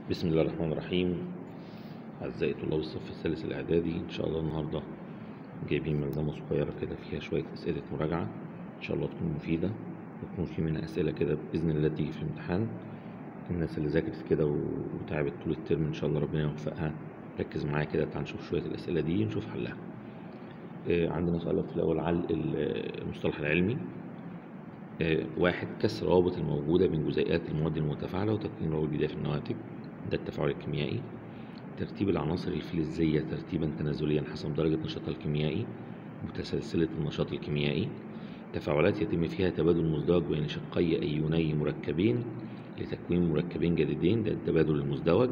بسم الله الرحمن الرحيم أعزائي طلاب الصف الثالث الإعدادي إن شاء الله النهاردة جايبين ملزمة صغيرة كده فيها شوية أسئلة مراجعة إن شاء الله تكون مفيدة وتكون في منها أسئلة كده بإذن الله تيجي في الامتحان الناس اللي ذاكرت كده وتعبت طول الترم إن شاء الله ربنا يوفقها ركز معايا كده تعال نشوف شوية الأسئلة دي نشوف حلها آه، عندنا سؤال في الأول على المصطلح العلمي آه، واحد كسر روابط الموجودة بين جزيئات المواد المتفاعلة وتكوين روابط جديدة في النواتج ده التفاعل الكيميائي ترتيب العناصر الفلزية ترتيبا تنازليا حسب درجة نشاطها الكيميائي متسلسلة النشاط الكيميائي تفاعلات يتم فيها تبادل مزدوج بين شقي أيوني مركبين لتكوين مركبين جديدين ده التبادل المزدوج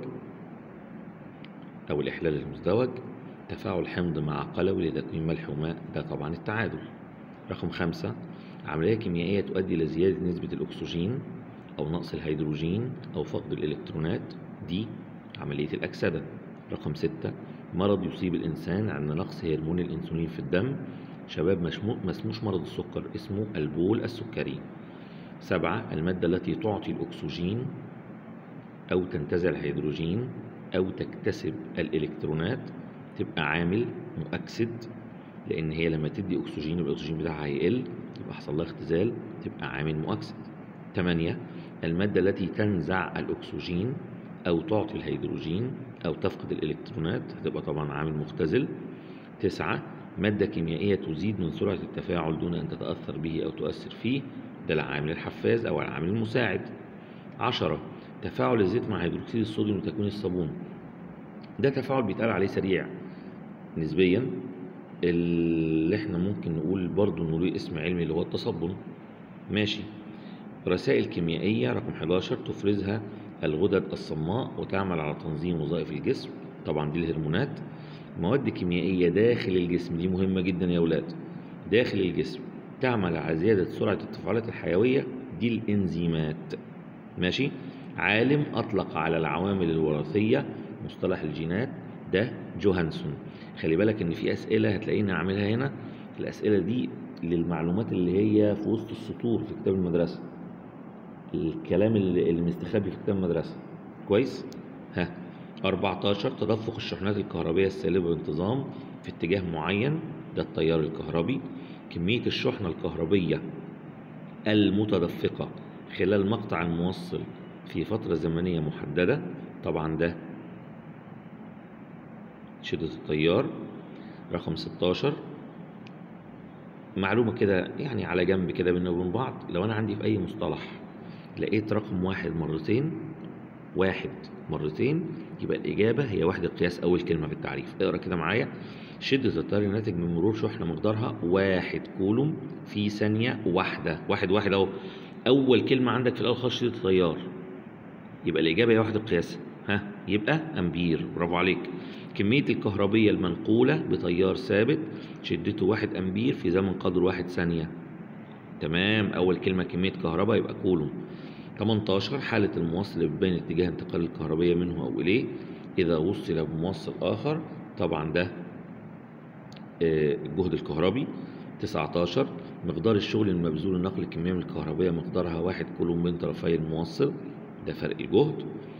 أو الإحلال المزدوج تفاعل حمض مع قلوي لتكوين ملح وماء ده طبعا التعادل رقم خمسة عملية كيميائية تؤدي إلى زيادة نسبة الأكسجين أو نقص الهيدروجين أو فقد الإلكترونات دي عملية الأكسدة رقم ستة مرض يصيب الإنسان عند نقص هرمون الأنسولين في الدم شباب مشمو- مسموش مرض السكر اسمه البول السكري سبعة المادة التي تعطي الأكسجين أو تنتزع الهيدروجين أو تكتسب الإلكترونات تبقى عامل مؤكسد لأن هي لما تدي أكسجين يبقى الأكسجين بتاعها هيقل يبقى حصل لها اختزال تبقى عامل مؤكسد تمانية المادة التي تنزع الأكسجين أو تعطي الهيدروجين أو تفقد الإلكترونات هتبقى طبعا عامل مختزل تسعة مادة كيميائية تزيد من سرعة التفاعل دون أن تتأثر به أو تؤثر فيه ده العامل الحفاز أو العامل المساعد عشرة تفاعل الزيت مع هيدروكسيد الصوديوم لتكوين الصابون ده تفاعل بيتقال عليه سريع نسبيا اللي احنا ممكن نقول برضو انه ليه اسم علمي اللي هو التصبن ماشي رسائل كيميائية رقم 11 تفرزها الغدد الصماء وتعمل على تنظيم وظائف الجسم طبعا دي الهرمونات مواد كيميائية داخل الجسم دي مهمة جدا يا ولاد داخل الجسم تعمل على زيادة سرعة التفاعلات الحيوية دي الإنزيمات ماشي عالم أطلق على العوامل الوراثية مصطلح الجينات ده جوهانسون خلي بالك إن في أسئلة هتلاقيني أعملها هنا الأسئلة دي للمعلومات اللي هي في وسط السطور في كتاب المدرسة الكلام اللي اللي مستخبي في كتاب المدرسة كويس ها 14 تدفق الشحنات الكهربية السالبة بانتظام في اتجاه معين ده التيار الكهربي كمية الشحنة الكهربية المتدفقة خلال مقطع الموصل في فترة زمنية محددة طبعا ده شدة التيار رقم 16 معلومة كده يعني على جنب كده بينا وبين بعض لو أنا عندي في أي مصطلح لقيت رقم واحد مرتين واحد مرتين يبقى الإجابة هي وحدة قياس أول كلمة في التعريف اقرأ كده معايا شدة التيار الناتج من مرور شحنة مقدارها واحد كولوم في ثانية واحدة واحد واحد أهو أول كلمة عندك في الأول خالص شدة التيار يبقى الإجابة هي وحدة قياس ها يبقى أمبير برافو عليك كمية الكهربية المنقولة بتيار ثابت شدته واحد أمبير في زمن قدر واحد ثانية تمام أول كلمة كمية كهرباء يبقى كولوم 18 حالة الموصل اللي بتبين اتجاه انتقال الكهربية منه أو إليه إذا وصل بموصل آخر طبعا ده آه، الجهد الكهربي 19 مقدار الشغل المبذول لنقل الكمية من الكهربية مقدارها واحد كولوم بين طرفي الموصل ده فرق الجهد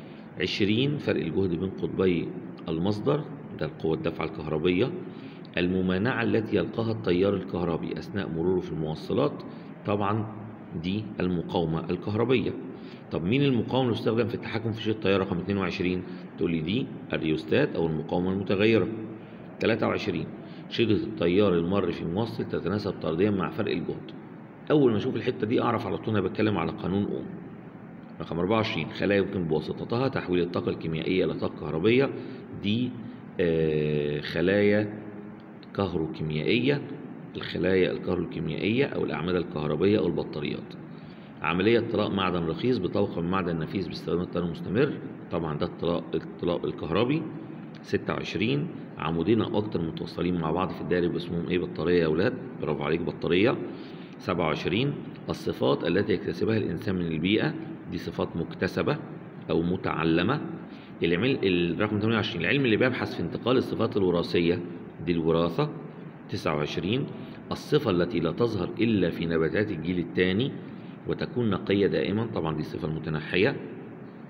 20 فرق الجهد بين قطبي المصدر ده القوة الدفعة الكهربية الممانعة التي يلقاها التيار الكهربي أثناء مروره في الموصلات طبعا دي المقاومة الكهربية طب مين المقاوم اللي يستخدم في التحكم في شدة التيار رقم 22 تقول لي دي الريوستات أو المقاومة المتغيرة 23 شدة التيار المر في موصل تتناسب طرديا مع فرق الجهد أول ما أشوف الحتة دي أعرف على طول أنا بتكلم على قانون أوم رقم 24 خلايا يمكن بواسطتها تحويل الطاقة الكيميائية إلى طاقة كهربية دي آه، خلايا كهروكيميائية الخلايا الكهروكيميائية أو الأعمدة الكهربية أو البطاريات عملية طلاء معدن رخيص بطبقة من معدن نفيس باستخدام التيار المستمر طبعا ده الطلاء الطلاء الكهربي 26 عمودين أو أكتر متوصلين مع بعض في الدائرة باسمهم إيه بطارية يا أولاد برافو عليك بطارية 27 الصفات التي يكتسبها الإنسان من البيئة دي صفات مكتسبة أو متعلمة العلم الرقم 28 العلم اللي بيبحث في انتقال الصفات الوراثية دي الوراثة 29 الصفة التي لا تظهر إلا في نباتات الجيل الثاني وتكون نقية دائما طبعا دي الصفة المتنحية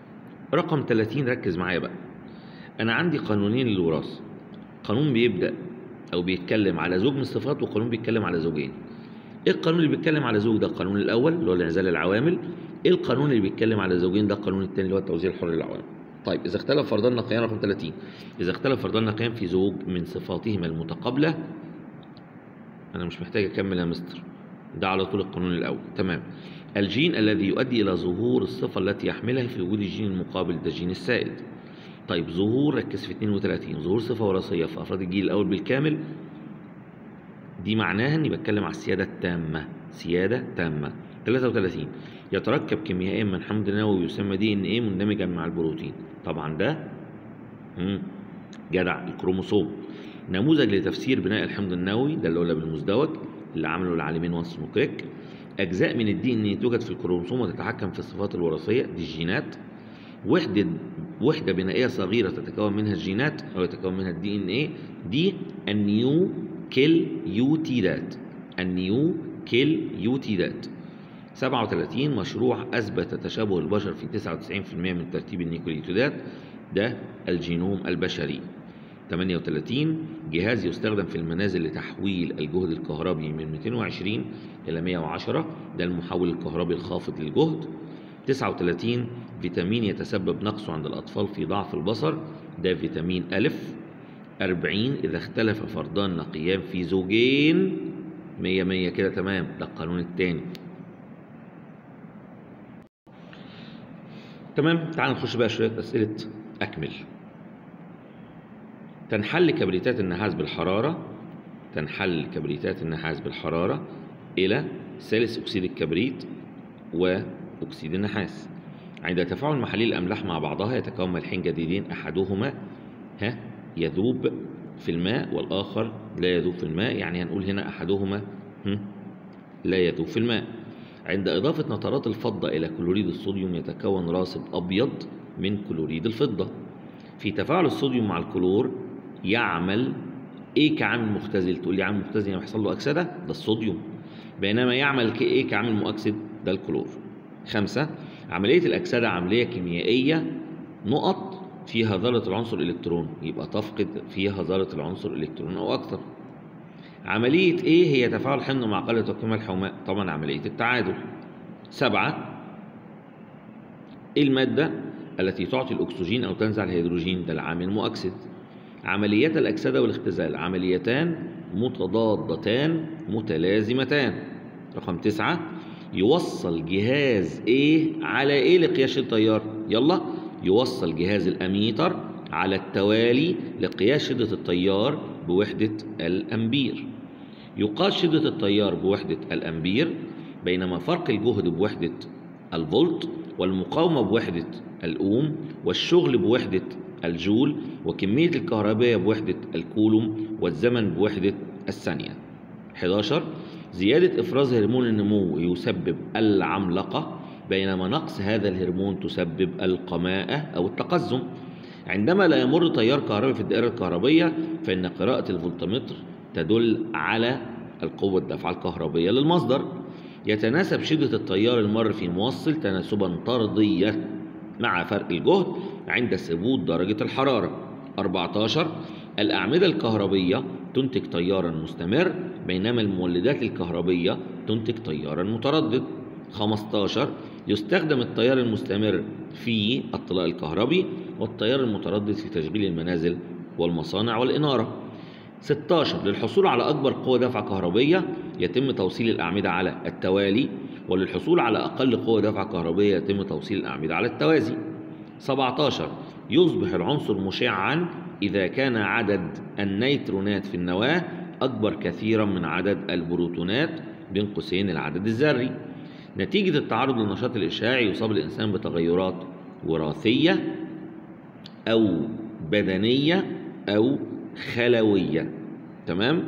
رقم 30 ركز معايا بقى انا عندي قانونين للوراثه قانون بيبدا او بيتكلم على زوج من الصفات وقانون بيتكلم على زوجين ايه القانون اللي بيتكلم على زوج ده القانون الاول اللي هو انعزال العوامل ايه القانون اللي بيتكلم على زوجين ده القانون الثاني اللي هو التوزيع الحر للعوامل طيب اذا اختلف فرضان النقيان رقم 30 اذا اختلف فرضان النقيان في زوج من صفاتهما المتقابله انا مش محتاج اكمل يا مستر ده على طول القانون الاول تمام الجين الذي يؤدي الى ظهور الصفه التي يحملها في وجود الجين المقابل ده الجين السائد طيب ظهور ركز في 32 ظهور صفه وراثيه في افراد الجيل الاول بالكامل دي معناها اني بتكلم على السياده التامه سياده تامه 33 يتركب كيميائيا من حمض نووي يسمى دي ان ايه مندمجا مع البروتين طبعا ده مم. جدع الكروموسوم نموذج لتفسير بناء الحمض النووي ده اللي هو بالمزدوج اللي عمله العالمين وانس وكريك اجزاء من الدي ان ايه توجد في الكروموسوم وتتحكم في الصفات الوراثيه دي الجينات وحده وحده بنائيه صغيره تتكون منها الجينات او يتكون منها الدي ان ايه دي النيو كيل يوتيدات النيو كيل يوتيدات 37 مشروع اثبت تشابه البشر في 99% من ترتيب النيوكليوتيدات ده الجينوم البشري 38 جهاز يستخدم في المنازل لتحويل الجهد الكهربي من 220 إلى 110 ده المحول الكهربي الخافض للجهد 39 فيتامين يتسبب نقصه عند الأطفال في ضعف البصر ده فيتامين ألف 40 إذا اختلف فردان نقيان في زوجين 100 100 كده تمام ده القانون الثاني تمام تعال نخش بقى شوية أسئلة أكمل تنحل كبريتات النحاس بالحرارة تنحل كبريتات النحاس بالحرارة إلى ثالث أكسيد الكبريت وأكسيد النحاس عند تفاعل محاليل الأملاح مع بعضها يتكون ملحين جديدين أحدهما ها يذوب في الماء والآخر لا يذوب في الماء يعني هنقول هنا أحدهما هم لا يذوب في الماء عند إضافة نترات الفضة إلى كلوريد الصوديوم يتكون راصد أبيض من كلوريد الفضة في تفاعل الصوديوم مع الكلور يعمل ايه كعامل مختزل تقول لي عامل مختزل يعني بيحصل له اكسده ده الصوديوم بينما يعمل ك- ايه كعامل مؤكسد ده الكلور خمسة عملية الأكسدة عملية كيميائية نقط فيها ذرة العنصر الإلكترون يبقى تفقد فيها ذرة العنصر الإلكترون أو أكثر عملية إيه هي تفاعل حمض مع قلة وقيمة الحماء طبعا عملية التعادل سبعة إيه المادة التي تعطي الأكسجين أو تنزع الهيدروجين ده العامل المؤكسد عمليات الأكسدة والاختزال عمليتان متضادتان متلازمتان رقم تسعة يوصل جهاز ايه على ايه لقياس التيار يلا يوصل جهاز الاميتر على التوالي لقياس شدة التيار بوحدة الأمبير يقاس شدة التيار بوحدة الأمبير بينما فرق الجهد بوحدة الفولت والمقاومة بوحدة الأوم والشغل بوحدة الجول وكمية الكهربية بوحدة الكولوم والزمن بوحدة الثانية 11 زيادة إفراز هرمون النمو يسبب العملقة بينما نقص هذا الهرمون تسبب القماءة أو التقزم عندما لا يمر تيار كهربي في الدائرة الكهربية فإن قراءة الفولتمتر تدل على القوة الدفعة الكهربية للمصدر يتناسب شدة التيار المر في موصل تناسبا طرديا مع فرق الجهد عند ثبوت درجة الحرارة 14 الأعمدة الكهربية تنتج تيارا مستمر بينما المولدات الكهربية تنتج تيارا متردد 15 يستخدم التيار المستمر في الطلاء الكهربي والتيار المتردد في تشغيل المنازل والمصانع والإنارة 16 للحصول على أكبر قوة دفع كهربية يتم توصيل الأعمدة على التوالي وللحصول على أقل قوة دفع كهربية يتم توصيل الأعمدة على التوازي 17 يصبح العنصر مشعا إذا كان عدد النيترونات في النواة أكبر كثيرا من عدد البروتونات بين قوسين العدد الذري نتيجة التعرض للنشاط الإشعاعي يصاب الإنسان بتغيرات وراثية أو بدنية أو خلوية تمام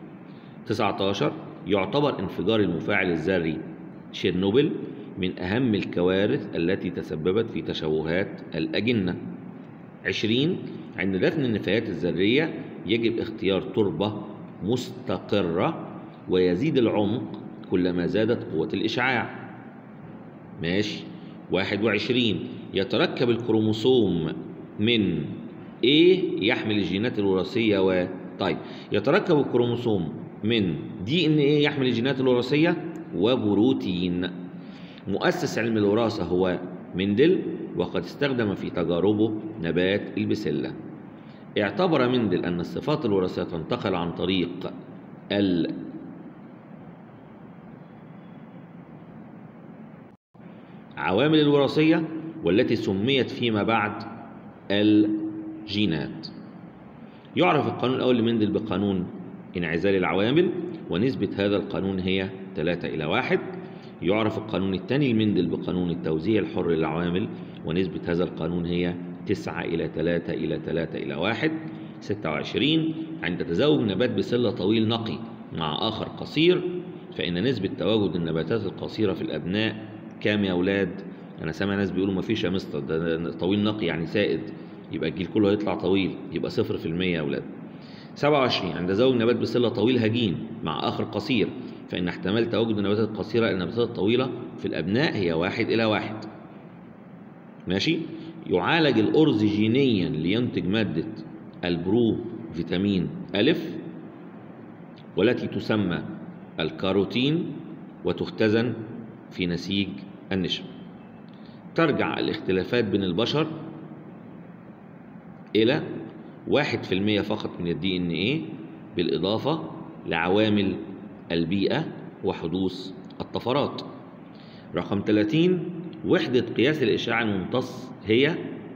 19 يعتبر انفجار المفاعل الذري تشيرنوبل من أهم الكوارث التي تسببت في تشوهات الأجنة 20 عند دفن النفايات الذرية يجب اختيار تربة مستقرة ويزيد العمق كلما زادت قوة الإشعاع ماشي 21 يتركب الكروموسوم من A يحمل الجينات الوراثية و طيب يتركب الكروموسوم من دي ان ايه يحمل الجينات الوراثية وبروتين مؤسس علم الوراثة هو مندل وقد استخدم في تجاربه نبات البسلة اعتبر مندل أن الصفات الوراثية تنتقل عن طريق ال عوامل الوراثية والتي سميت فيما بعد الجينات يعرف القانون الأول لمندل بقانون انعزال العوامل ونسبة هذا القانون هي 3 إلى 1 يعرف القانون الثاني لمندل بقانون التوزيع الحر للعوامل ونسبة هذا القانون هي 9 إلى 3 إلى 3 إلى 1 26 عند تزاوج نبات بسلة طويل نقي مع آخر قصير فإن نسبة تواجد النباتات القصيرة في الأبناء كام يا أولاد؟ أنا سامع ناس بيقولوا مفيش يا مستر ده طويل نقي يعني سائد يبقى الجيل كله هيطلع طويل يبقى صفر في المية يا أولاد 27 عند زوج نبات بسلة طويل هجين مع آخر قصير فإن احتمال تواجد النباتات القصيرة إلى النباتات الطويلة في الأبناء هي واحد إلى واحد ماشي يعالج الأرز جينيا لينتج مادة البرو فيتامين ألف والتي تسمى الكاروتين وتختزن في نسيج النشا ترجع الاختلافات بين البشر إلى واحد في المية فقط من الدي ان ايه بالإضافة لعوامل البيئة وحدوث الطفرات رقم 30 وحدة قياس الإشعاع الممتص هي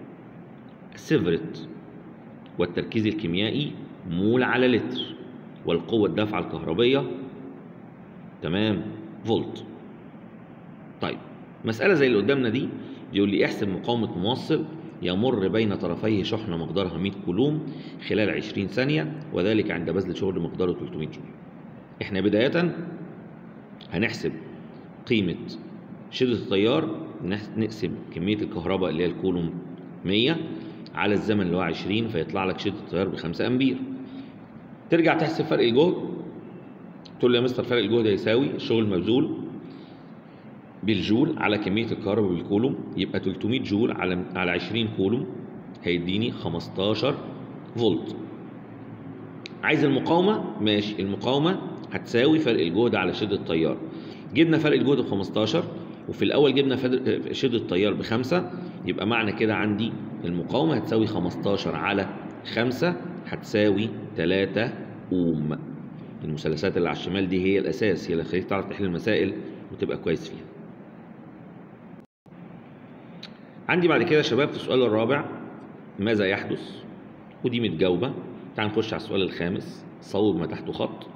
سيفرت والتركيز الكيميائي مول على لتر والقوة الدافعة الكهربية تمام فولت طيب مسألة زي اللي قدامنا دي بيقول لي احسب مقاومة موصل يمر بين طرفيه شحنة مقدارها 100 كولوم خلال 20 ثانية وذلك عند بذل شغل مقداره 300 جول. احنا بداية هنحسب قيمة شدة التيار نقسم كمية الكهرباء اللي هي الكولوم 100 على الزمن اللي هو 20 فيطلع لك شدة التيار ب 5 أمبير. ترجع تحسب فرق الجهد تقول لي يا مستر فرق الجهد هيساوي الشغل المبذول بالجول على كمية الكهرباء بالكولوم يبقى 300 جول على على 20 كولوم هيديني 15 فولت. عايز المقاومة؟ ماشي المقاومة هتساوي فرق الجهد على شدة التيار. جبنا فرق الجهد ب 15 وفي الأول جبنا شدة التيار بخمسة يبقى معنى كده عندي المقاومة هتساوي 15 على 5 هتساوي 3 أوم. المثلثات اللي على الشمال دي هي الأساس هي اللي هتخليك تعرف تحل المسائل وتبقى كويس فيها. عندي بعد كده يا شباب في السؤال الرابع ماذا يحدث ودي متجاوبة تعال نخش على السؤال الخامس صوب ما تحته خط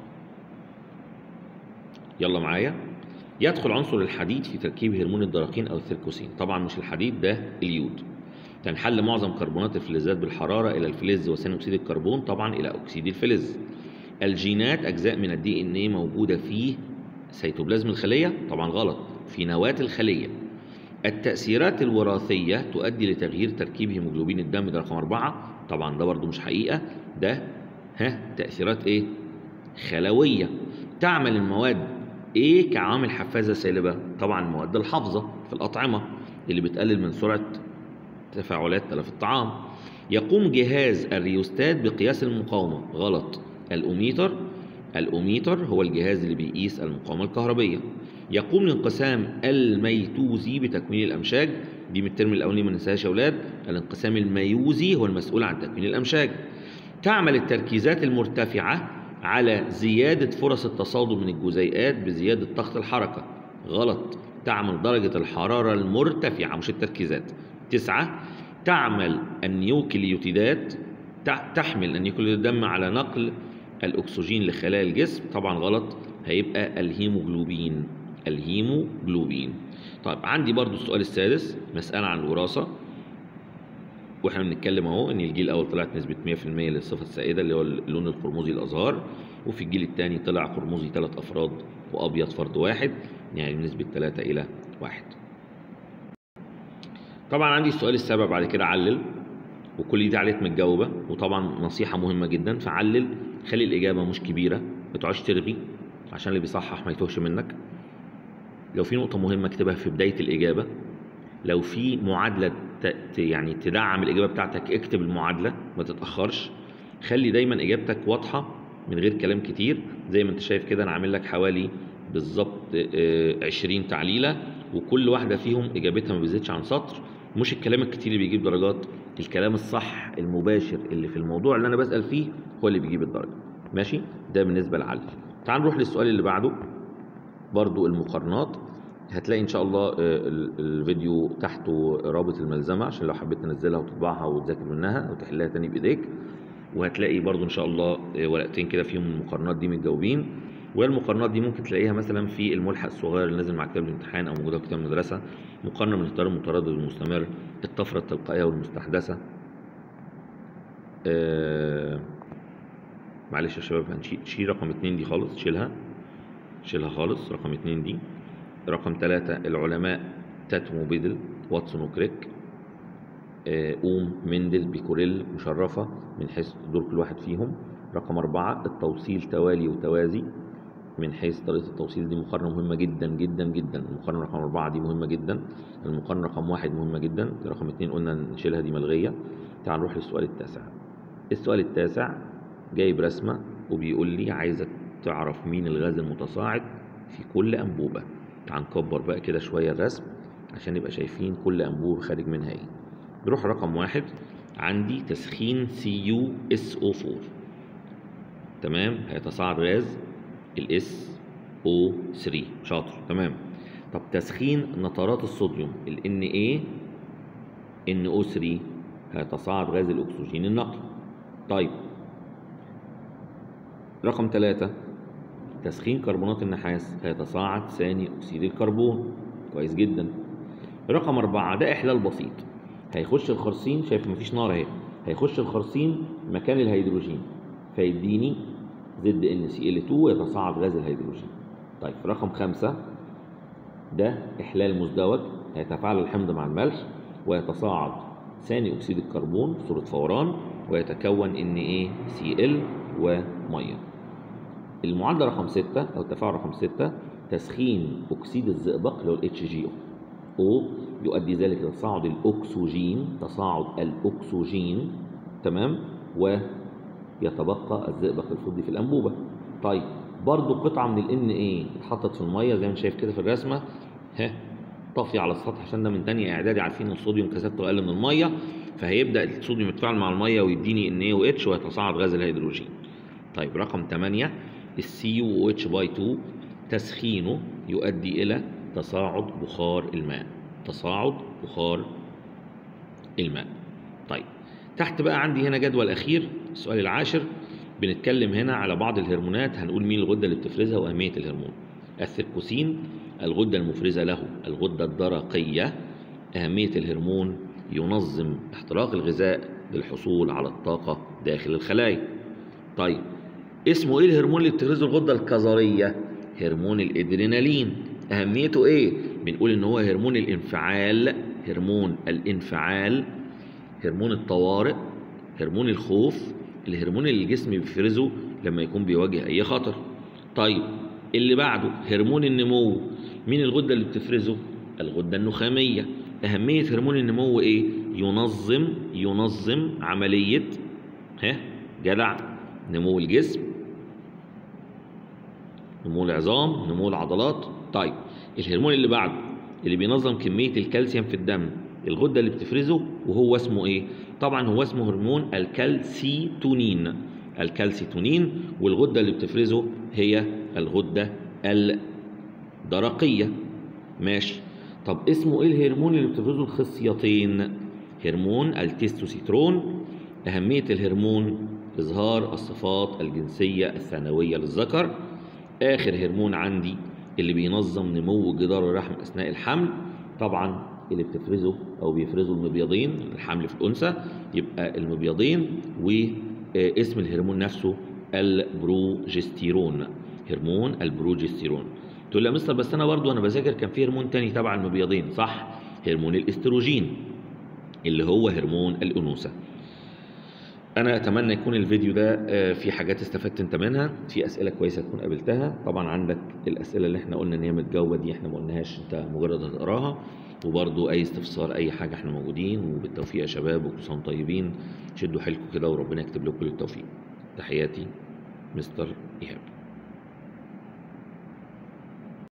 يلا معايا يدخل عنصر الحديد في تركيب هرمون الدراقين او الثيركوسين طبعا مش الحديد ده اليود تنحل معظم كربونات الفلزات بالحرارة إلى الفلز وثاني أكسيد الكربون طبعا إلى أكسيد الفلز الجينات أجزاء من الدي إن إيه موجودة في سيتوبلازم الخلية طبعا غلط في نواة الخلية التأثيرات الوراثية تؤدي لتغيير تركيب هيموجلوبين الدم ده رقم أربعة طبعا ده برضو مش حقيقة ده ها تأثيرات إيه؟ خلوية تعمل المواد إيه كعامل حفازة سالبة؟ طبعا المواد الحافظة في الأطعمة اللي بتقلل من سرعة تفاعلات تلف الطعام يقوم جهاز الريوستات بقياس المقاومة غلط الأوميتر الأوميتر هو الجهاز اللي بيقيس المقاومة الكهربية يقوم الانقسام الميتوزي بتكوين الامشاج دي من الترم الاولاني ما ننساهاش يا اولاد الانقسام الميوزي هو المسؤول عن تكوين الامشاج تعمل التركيزات المرتفعه على زياده فرص التصادم من الجزيئات بزياده ضغط الحركه غلط تعمل درجه الحراره المرتفعه مش التركيزات تسعة تعمل النيوكليوتيدات تحمل النيوكليوتيد الدم على نقل الاكسجين لخلايا الجسم طبعا غلط هيبقى الهيموجلوبين الهيموجلوبين طيب عندي برضو السؤال السادس مسألة عن الوراثة واحنا بنتكلم اهو ان الجيل الاول طلعت نسبة 100% للصفة السائدة اللي هو اللون القرمزي الازهار وفي الجيل الثاني طلع قرمزي ثلاث افراد وابيض فرد واحد يعني بنسبة 3 الى 1 طبعا عندي السؤال السابع بعد كده علل وكل دي عليك متجاوبة وطبعا نصيحة مهمة جدا فعلل خلي الإجابة مش كبيرة ما تقعدش ترغي عشان اللي بيصحح ما يتوهش منك لو في نقطة مهمة اكتبها في بداية الإجابة لو في معادلة ت- ت- يعني تدعم الاجابه بتاعتك اكتب المعادله ما تتاخرش خلي دايما اجابتك واضحه من غير كلام كتير زي ما انت شايف كده انا عامل لك حوالي بالظبط آه، 20 تعليله وكل واحده فيهم اجابتها ما بيزيدش عن سطر مش الكلام الكتير اللي بيجيب درجات الكلام الصح المباشر اللي في الموضوع اللي انا بسال فيه هو اللي بيجيب الدرجه ماشي ده بالنسبه لعلي تعال نروح للسؤال اللي بعده برضو المقارنات هتلاقي ان شاء الله آه، ال- الفيديو تحته رابط الملزمه عشان لو حبيت تنزلها وتطبعها وتذاكر منها وتحلها تاني بايديك وهتلاقي برضو ان شاء الله آه، ورقتين كده فيهم المقارنات دي متجاوبين والمقارنات دي ممكن تلاقيها مثلا في الملحق الصغير اللي نازل مع كتاب الامتحان او موجوده في كتاب المدرسه مقارنه من الاختيار المتردد والمستمر الطفره التلقائيه والمستحدثه آه، معلش يا شباب هنشيل شيل رقم اتنين دي خالص شيلها شيلها خالص رقم اتنين دي رقم ثلاثة العلماء تاتمو بيدل واتسون وكريك آه، أوم مندل بيكوريل مشرفة من حيث دور كل واحد فيهم رقم أربعة التوصيل توالي وتوازي من حيث طريقة التوصيل دي مقارنة مهمة جدا جدا جدا المقارنة رقم أربعة دي مهمة جدا المقارنة رقم واحد مهمة جدا رقم اتنين قلنا نشيلها دي ملغية تعال نروح للسؤال التاسع السؤال التاسع جايب رسمة وبيقول لي عايزك تعرف مين الغاز المتصاعد في كل أنبوبة تعال نكبر بقى كده شوية الرسم عشان نبقى شايفين كل أنبوبة خارج منها ايه نروح رقم واحد عندي تسخين CuSO4 تمام هيتصاعد غاز ال SO3 شاطر تمام طب تسخين نترات الصوديوم ال Na NO3 هيتصاعد غاز الأكسجين النقي طيب رقم ثلاثة تسخين كربونات النحاس هيتصاعد ثاني أكسيد الكربون كويس جدا رقم أربعة ده إحلال بسيط هيخش الخرسين شايف مفيش نار اهي هيخش الخرسين مكان الهيدروجين فيديني زد ان سي ال 2 ويتصاعد غاز الهيدروجين طيب رقم خمسة ده إحلال مزدوج هيتفاعل الحمض مع الملح ويتصاعد ثاني أكسيد الكربون صورة فوران ويتكون NaCl ومية المعادلة رقم ستة أو التفاعل رقم ستة تسخين أكسيد الزئبق اللي هو ال HGO يؤدي ذلك إلى تصاعد الأكسجين تصاعد الأكسجين تمام ويتبقى الزئبق الفضي في الأنبوبة طيب برضو قطعة من ال Na اتحطت في المية زي ما انت شايف كده في الرسمة ها طافية على السطح عشان ده من تانية إعدادي عارفين الصوديوم كثافته أقل من المية فهيبدأ الصوديوم يتفاعل مع المية ويديني Na وH ويتصاعد غاز الهيدروجين طيب رقم 8 السي او اتش باي 2 تسخينه يؤدي الى تصاعد بخار الماء تصاعد بخار الماء طيب تحت بقى عندي هنا جدول اخير السؤال العاشر بنتكلم هنا على بعض الهرمونات هنقول مين الغده اللي بتفرزها واهميه الهرمون الثيركوسين الغده المفرزه له الغده الدرقيه اهميه الهرمون ينظم احتراق الغذاء للحصول على الطاقه داخل الخلايا طيب اسمه ايه الهرمون اللي بتفرزه الغده الكظريه هرمون الادرينالين اهميته ايه بنقول ان هو هرمون الانفعال هرمون الانفعال هرمون الطوارئ هرمون الخوف الهرمون اللي الجسم بيفرزه لما يكون بيواجه اي خطر طيب اللي بعده هرمون النمو مين الغده اللي بتفرزه الغده النخاميه اهميه هرمون النمو ايه ينظم ينظم عمليه ها جدع نمو الجسم نمو العظام نمو العضلات طيب الهرمون اللي بعده اللي بينظم كمية الكالسيوم في الدم الغدة اللي بتفرزه وهو اسمه ايه طبعا هو اسمه هرمون الكالسيتونين الكالسيتونين والغدة اللي بتفرزه هي الغدة الدرقية ماشي طب اسمه ايه الهرمون اللي بتفرزه الخصيتين هرمون التستوستيرون أهمية الهرمون إظهار الصفات الجنسية الثانوية للذكر آخر هرمون عندي اللي بينظم نمو جدار الرحم أثناء الحمل طبعا اللي بتفرزه أو بيفرزه المبيضين الحمل في الأنثى يبقى المبيضين واسم الهرمون نفسه البروجستيرون هرمون البروجستيرون تقول لي يا مستر بس انا برضو انا بذاكر كان في هرمون تاني تبع المبيضين صح هرمون الاستروجين اللي هو هرمون الانوثه انا اتمنى يكون الفيديو ده آه، في حاجات استفدت انت منها في اسئله كويسه تكون قابلتها طبعا عندك الاسئله اللي احنا قلنا ان هي متجاوبه دي احنا ما قلناهاش انت مجرد هتقراها وبرضو اي استفسار اي حاجه احنا موجودين وبالتوفيق يا شباب وكل سنه وانتم طيبين شدوا حيلكم كده وربنا يكتب لكم كل التوفيق تحياتي مستر ايهاب